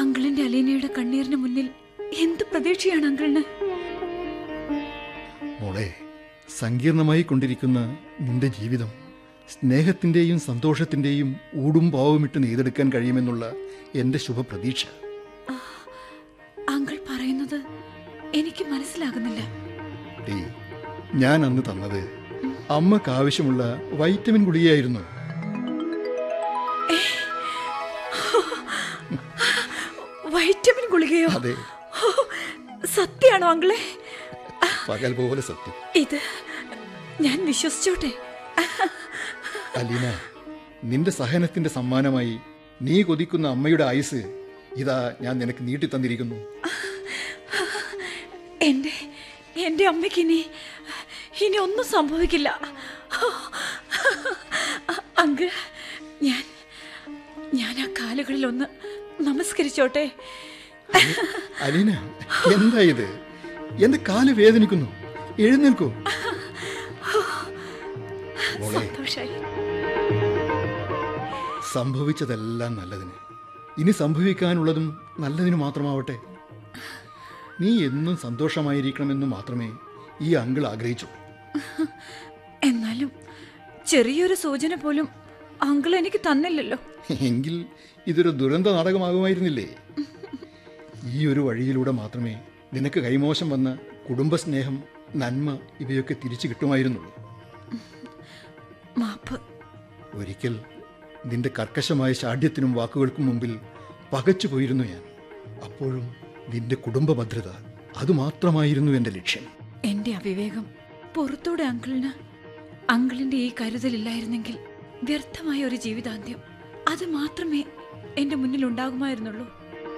അങ്കിളിന്റെ അലീനയുടെ കണ്ണീരിന് മുന്നിൽ എന്ത് പ്രതീക്ഷയാണ് അങ്കിളിന് മോളെ സങ്കീർണമായി കൊണ്ടിരിക്കുന്ന നിന്റെ ജീവിതം സ്നേഹത്തിൻ്റെയും സന്തോഷത്തിൻ്റെയും ഊടും പാവുമിട്ട് നെയ്തെടുക്കാൻ കഴിയുമെന്നുള്ള എൻ്റെ ശുഭപ്രതീക്ഷ അങ്കിൾ പറയുന്നത് എനിക്ക് മനസ്സിലാകുന്നില്ല ഡേ ഞാൻ അന്ന് തന്നത് അമ്മക്ക് ആവശ്യമുള്ള വൈറ്റമിൻ ഗുളികയായിരുന്നു വൈറ്റമിൻ ഗുളികയോ അതെ ഓ, സത്യാണോ അങ്കിളെ പകൽ പോലെ സത്യം ഇത് ഞാൻ വിശ്വസിച്ചോട്ടെ അലീന നിന്റെ സഹനത്തിന്റെ സമ്മാനമായി നീ കൊതിക്കുന്ന അമ്മയുടെ ആയുസ് ഇതാ ഞാൻ നിനക്ക് നീട്ടി തന്നിരിക്കുന്നു എന്റെ എന്റെ അമ്മയ്ക്ക് ഇനി ഇനി ഒന്നും സംഭവിക്കില്ല അങ്കിൾ ഞാൻ ഞാൻ ആ കാലുകളിൽ ഒന്ന് നമസ്കരിച്ചോട്ടെ അലീന എന്താ ഇത് എന്റെ കാല് വേദനിക്കുന്നു എഴുന്നേൽക്കൂ മോളെ സന്തോഷായി സംഭവിച്ചതെല്ലാം നല്ലതിന് ഇനി സംഭവിക്കാനുള്ളതും നല്ലതിന് മാത്രമാവട്ടെ നീ എന്നും സന്തോഷമായിരിക്കണമെന്ന് മാത്രമേ ഈ അങ്കിൾ ആഗ്രഹിച്ചു എന്നാലും ചെറിയൊരു സൂചന പോലും അങ്കിൾ എനിക്ക് തന്നില്ലല്ലോ എങ്കിൽ ഇതൊരു ദുരന്ത നാടകമാകുമായിരുന്നില്ലേ ഈ ഒരു വഴിയിലൂടെ മാത്രമേ നിനക്ക് കൈമോശം വന്ന കുടുംബസ്നേഹം നന്മ ഇവയൊക്കെ തിരിച്ചു കിട്ടുമായിരുന്നുള്ളൂ മാപ്പ് ഒരിക്കൽ നിന്റെ കർക്കശമായ ശാഠ്യത്തിനും വാക്കുകൾക്കും മുമ്പിൽ പകച്ചു പോയിരുന്നു ഞാൻ അപ്പോഴും നിന്റെ കുടുംബ ഭദ്രത അതുമാത്രമായിരുന്നു എൻ്റെ ലക്ഷ്യം എന്റെ അവിവേകം പുറത്തൂടെ അങ്കിളിന് അങ്കിളിന്റെ ഈ കരുതലില്ലായിരുന്നെങ്കിൽ വ്യർത്ഥമായ ഒരു ജീവിതാന്ത്യം അത് മാത്രമേ എന്റെ മുന്നിൽ ഉണ്ടാകുമായിരുന്നുള്ളൂ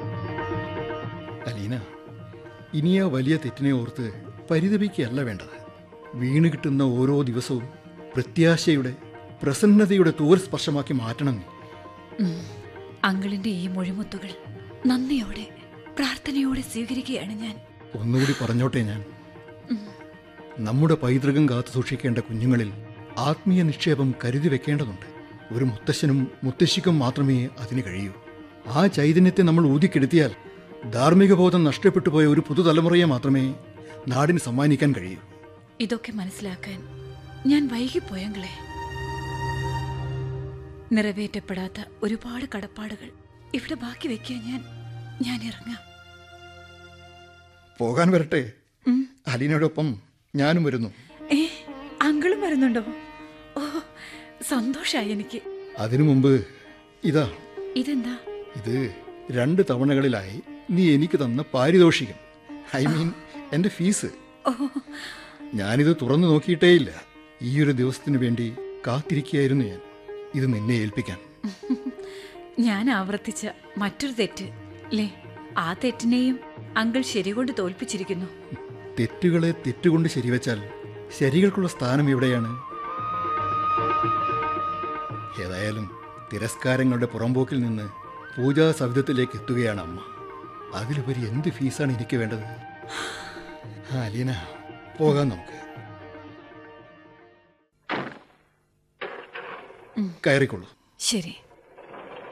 അലീന ഇനി ആ വലിയ തെറ്റിനെ ഓർത്ത് പരിതപിക്കുകയല്ല വേണ്ടത് വീണ് കിട്ടുന്ന ഓരോ ദിവസവും പ്രത്യാശയുടെ പ്രസന്നതയുടെ തൂവൽ സ്പർശമാക്കി മാറ്റണം നീ ഉം. അങ്കിളിന്റെ ഈ മൊഴിമുത്തുകൾ നന്ദിയോടെ പ്രാർത്ഥനയോടെ സ്വീകരിക്കുകയാണ് ഞാൻ ഒന്നുകൂടി പറഞ്ഞോട്ടെ ഞാൻ നമ്മുടെ പൈതൃകം കാത്തു സൂക്ഷിക്കേണ്ട കുഞ്ഞുങ്ങളിൽ ആത്മീയ നിക്ഷേപം കരുതി വെക്കേണ്ടതുണ്ട് ഒരു മുത്തശ്ശനും മുത്തശ്ശിക്കും മാത്രമേ അതിന് കഴിയൂ ആ ചൈതന്യത്തെ നമ്മൾ ഊതിക്കെടുത്തിയാൽ ധാർമ്മിക ബോധം നഷ്ടപ്പെട്ടു പോയ ഒരു പുതുതലമുറയെ മാത്രമേ നാടിന് സമ്മാനിക്കാൻ കഴിയൂ ഇതൊക്കെ മനസ്സിലാക്കാൻ ഞാൻ വൈകിപ്പോയെങ്കിലേ നിറവേറ്റപ്പെടാത്ത ഒരുപാട് കടപ്പാടുകൾ ഇവിടെ ബാക്കി വെക്കാൻ ഞാൻ ഞാൻ ഇറങ്ങാം പോകാൻ വരട്ടെ ഉം. അലീനയോടൊപ്പം ഞാനും വരുന്നു ഏ അങ്കിളും വരുന്നുണ്ടോ ഓ സന്തോഷായി എനിക്ക് അതിനു മുമ്പ് ഇതാ ഇതെന്താ ഇത് രണ്ട് തവണകളിലായി നീ എനിക്ക് തന്ന പാരിതോഷികം ഐ മീൻ എൻ്റെ ഫീസ് ഓ ഞാനിത് തുറന്നു നോക്കിയിട്ടേയില്ല ഈ ഒരു ദിവസത്തിന് വേണ്ടി കാത്തിരിക്കുകയായിരുന്നു ഞാൻ ഇത് നിന്നെ ഏൽപ്പിക്കാൻ ഞാൻ ആവർത്തിച്ച മറ്റൊരു തെറ്റ് അല്ലേ ആ തെറ്റിനെയും അങ്കിൾ ശരികൊണ്ട് തോൽപ്പിച്ചിരിക്കുന്നു തെറ്റുകളെ തെറ്റുകൊണ്ട് ശരിവെച്ചാൽ ശരികൾക്കുള്ള സ്ഥാനം എവിടെയാണ് ഏതായാലും തിരസ്കാരങ്ങളുടെ പുറംപോക്കിൽ നിന്ന് പൂജാ സവിധത്തിലേക്ക് എത്തുകയാണ് അമ്മ അതിലുപരി എന്ത് ഫീസാണ് എനിക്ക് വേണ്ടത് ആ അലീന പോകാം നമുക്ക് കയറിക്കൊള്ളൂ ശരി